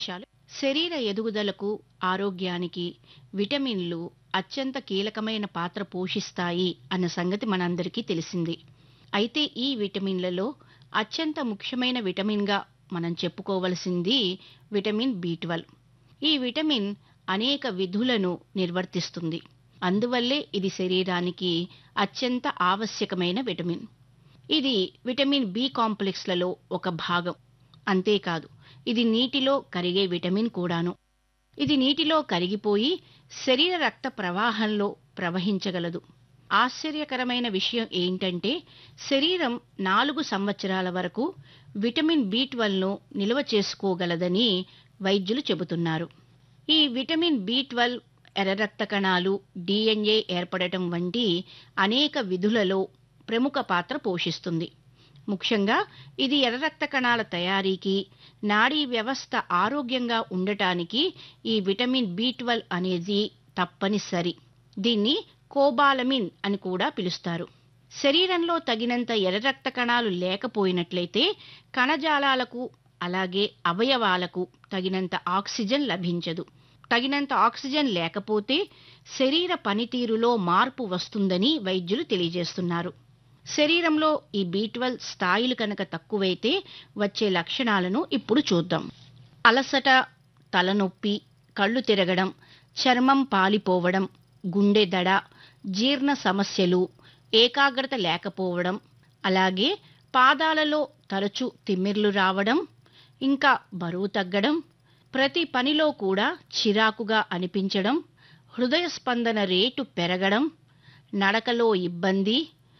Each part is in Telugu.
విషయాలు శరీర ఎదుగుదలకు ఆరోగ్యానికి విటమిన్లు అత్యంత కీలకమైన పాత్ర పోషిస్తాయి అన్న సంగతి మనందరికీ తెలిసింది అయితే ఈ విటమిన్లలో అత్యంత ముఖ్యమైన విటమిన్గా మనం చెప్పుకోవలసింది విటమిన్ బి ట్వెల్వ్ ఈ విటమిన్ అనేక విధులను నిర్వర్తిస్తుంది అందువల్లే ఇది శరీరానికి అత్యంత ఆవశ్యకమైన విటమిన్ ఇది విటమిన్ బి కాంప్లెక్స్లలో ఒక భాగం అంతేకాదు ఇది నీటిలో కరిగే విటమిన్ కూడాను ఇది నీటిలో కరిగిపోయి శరీర రక్త ప్రవాహంలో ప్రవహించగలదు ఆశ్చర్యకరమైన విషయం ఏంటంటే శరీరం నాలుగు సంవత్సరాల వరకు విటమిన్ బి ట్వెల్వ్ను నిల్వ చేసుకోగలదని వైద్యులు చెబుతున్నారు ఈ విటమిన్ బి ట్వెల్వ్ ఎర్ర రక్త కణాలు డిఎన్ఏ ఏర్పడటం వంటి అనేక విధులలో ప్రముఖ పాత్ర పోషిస్తుంది ముఖ్యంగా ఇది ఎర్ర రక్త కణాల తయారీకి నాడీ వ్యవస్థ ఆరోగ్యంగా ఉండటానికి ఈ విటమిన్ బి ట్వెల్వ్ అనేది తప్పనిసరి దీన్ని కోబాలమిన్ అని కూడా పిలుస్తారు శరీరంలో తగినంత ఎర్ర రక్త కణాలు లేకపోయినట్లయితే కణజాలాలకు అలాగే అవయవాలకు తగినంత ఆక్సిజన్ లభించదు తగినంత ఆక్సిజన్ లేకపోతే శరీర పనితీరులో మార్పు వస్తుందని వైద్యులు తెలియజేస్తున్నారు శరీరంలో ఈ బి ట్వెల్వ్ స్థాయిలు కనుక తక్కువైతే వచ్చే లక్షణాలను ఇప్పుడు చూద్దాం అలసట తలనొప్పి కళ్ళు తిరగడం చర్మం పాలిపోవడం గుండె దడ జీర్ణ సమస్యలు ఏకాగ్రత లేకపోవడం అలాగే పాదాలలో తరచు తిమ్మిర్లు రావడం ఇంకా బరువు తగ్గడం ప్రతి పనిలో కూడా చిరాకుగా అనిపించడం హృదయ స్పందన రేటు పెరగడం నడకలో ఇబ్బంది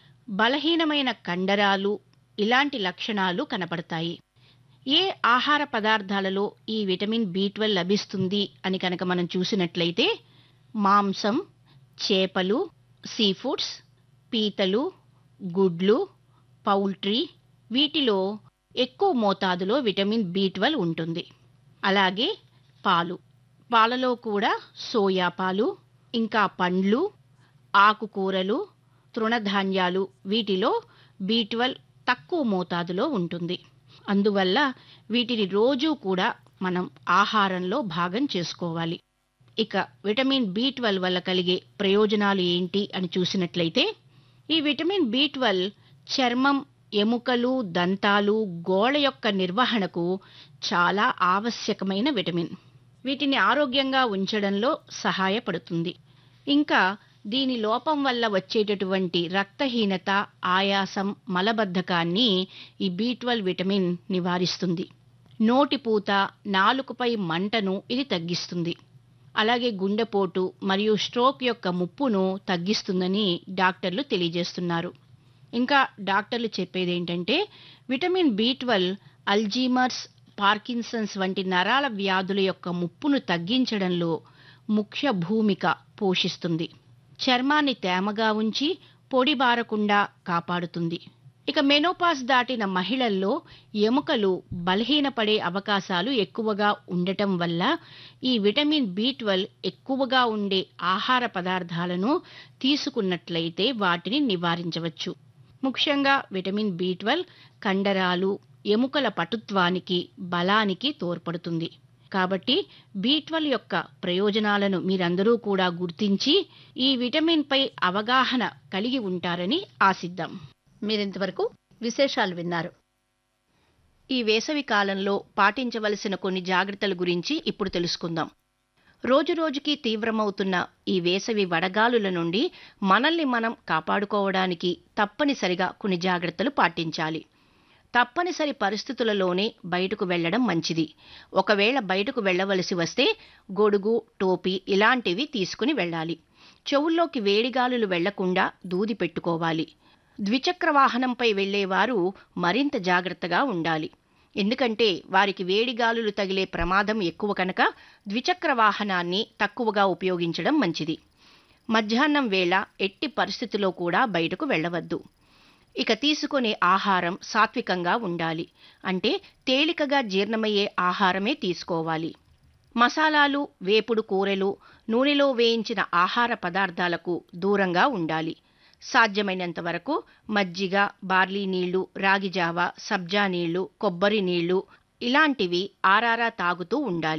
బలహీనమైన కండరాలు ఇలాంటి లక్షణాలు కనపడతాయి ఏ ఆహార పదార్థాలలో ఈ విటమిన్ బి ట్వెల్వ్ లభిస్తుంది అని కనుక మనం చూసినట్లయితే మాంసం చేపలు సీ ఫుడ్స్ పీతలు గుడ్లు పౌల్ట్రీ వీటిలో ఎక్కువ మోతాదులో విటమిన్ బి ట్వెల్వ్ ఉంటుంది అలాగే పాలు పాలలో కూడా సోయా పాలు ఇంకా పండ్లు ఆకుకూరలు తృణధాన్యాలు వీటిలో బి ట్వెల్వ్ తక్కువ మోతాదులో ఉంటుంది అందువల్ల వీటిని రోజూ కూడా మనం ఆహారంలో భాగం చేసుకోవాలి ఇక విటమిన్ బి ట్వెల్వ్ వల్ల కలిగే ప్రయోజనాలు ఏంటి అని చూసినట్లయితే ఈ విటమిన్ బి ట్వెల్వ్ చర్మం ఎముకలు దంతాలు గోళ యొక్క నిర్వహణకు చాలా ఆవశ్యకమైన విటమిన్ వీటిని ఆరోగ్యంగా ఉంచడంలో సహాయపడుతుంది ఇంకా దీని లోపం వల్ల వచ్చేటటువంటి రక్తహీనత ఆయాసం మలబద్ధకాన్ని ఈ బి ట్వెల్వ్ విటమిన్ నివారిస్తుంది నోటిపూత నాలుకపై మంటను ఇది తగ్గిస్తుంది అలాగే గుండెపోటు మరియు స్ట్రోక్ యొక్క ముప్పును తగ్గిస్తుందని డాక్టర్లు తెలియజేస్తున్నారు ఇంకా డాక్టర్లు చెప్పేది ఏంటంటే vitamin B twelve Alzheimer's Parkinson's వంటి నరాల వ్యాధుల యొక్క ముప్పును తగ్గించడంలో ముఖ్య భూమిక పోషిస్తుంది చర్మాన్ని తేమగా ఉంచి పొడి బారకుండా కాపాడుతుంది ఇక మెనోపాస్ దాటిన మహిళల్లో ఎముకలు బలహీనపడే అవకాశాలు ఎక్కువగా ఉండటం వల్ల ఈ విటమిన్ బి ట్వెల్వ్ ఎక్కువగా ఉండే ఆహార పదార్థాలను తీసుకున్నట్లయితే వాటిని నివారించవచ్చు ముఖ్యంగా విటమిన్ బి ట్వెల్వ్ కండరాలు ఎముకల పటుత్వానికి బలానికి తోడ్పడుతుంది కాబట్టి బి ట్వెల్వ్ యొక్క ప్రయోజనాలను మీరందరూ కూడా గుర్తించి ఈ విటమిన్ పై అవగాహన కలిగి ఉంటారని ఆశిద్దాం మీరింతవరకు విశేషాలు విన్నారు ఈ వేసవి కాలంలో పాటించవలసిన కొన్ని జాగ్రత్తల గురించి ఇప్పుడు తెలుసుకుందాం రోజురోజుకి తీవ్రమవుతున్న ఈ వేసవి వడగాలుల నుండి మనల్ని మనం కాపాడుకోవడానికి తప్పనిసరిగా కొన్ని జాగ్రత్తలు పాటించాలి తప్పనిసరి పరిస్థితులలోనే బయటకు వెళ్లడం మంచిది ఒకవేళ బయటకు వెళ్ళవలసి వస్తే గొడుగు టోపీ ఇలాంటివి తీసుకుని వెళ్ళాలి చెవుల్లోకి వేడిగాలులు వెళ్లకుండా దూది పెట్టుకోవాలి ద్విచక్ర వాహనంపై వెళ్లేవారు మరింత జాగ్రత్తగా ఉండాలి ఎందుకంటే వారికి వేడిగాలులు తగిలే ప్రమాదం ఎక్కువ కనుక ద్విచక్ర వాహనాన్ని తక్కువగా ఉపయోగించడం మంచిది మధ్యాహ్నం వేళ ఎట్టి పరిస్థితిలో కూడా బయటకు వెళ్ళవద్దు ఇక తీసుకునే ఆహారం సాత్వికంగా ఉండాలి అంటే తేలికగా జీర్ణమయ్యే ఆహారమే తీసుకోవాలి మసాలాలు వేపుడు కూరలు నూనెలో వేయించిన ఆహార పదార్థాలకు దూరంగా ఉండాలి సాధ్యమైనంత వరకు మజ్జిగ బార్లీ నీళ్లు రాగి జావ సబ్జా నీళ్లు కొబ్బరి నీళ్లు ఇలాంటివి ఆరారా తాగుతూ ఉండాలి